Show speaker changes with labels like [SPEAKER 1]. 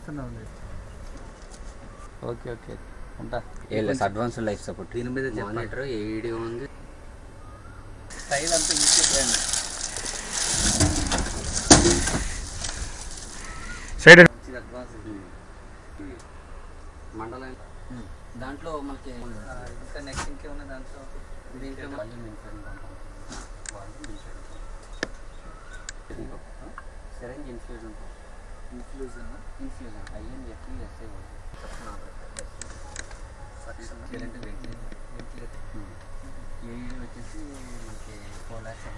[SPEAKER 1] చేస్తున్నాం
[SPEAKER 2] okay okay ఉంటా
[SPEAKER 3] ALS advance life support
[SPEAKER 1] దీని మీద
[SPEAKER 3] మానిటర్ ఏఈడి ఉంది
[SPEAKER 2] స్టైల్ అంతా ఈజీ బ్రాండ్
[SPEAKER 4] సైడ్
[SPEAKER 2] మంచిది అడ్వాన్స్
[SPEAKER 3] మండలం దాంట్లో మనకి
[SPEAKER 2] ఇంకా నెక్స్ట్ ఇంకేమున్నా దాంట్లో దీంట్లో
[SPEAKER 3] వాల్యూమ్ ఇన్సూరెన్స్ అంటాం వాల్యూమ్ ఇన్సూరెన్స్ సిరంజ్ ఇన్ఫ్యూజ్ ఉంటాం
[SPEAKER 2] ఇన్ఫ్లూజ్
[SPEAKER 3] ఇన్ఫ్యూజ్ ఐఎన్ఎఫ్ఈ ఎస్ఏ
[SPEAKER 2] సక్షన్ వెంటిలేటర్
[SPEAKER 3] ఏఈడి వచ్చేసి మనకి ఫోర్ ల్యాక్స్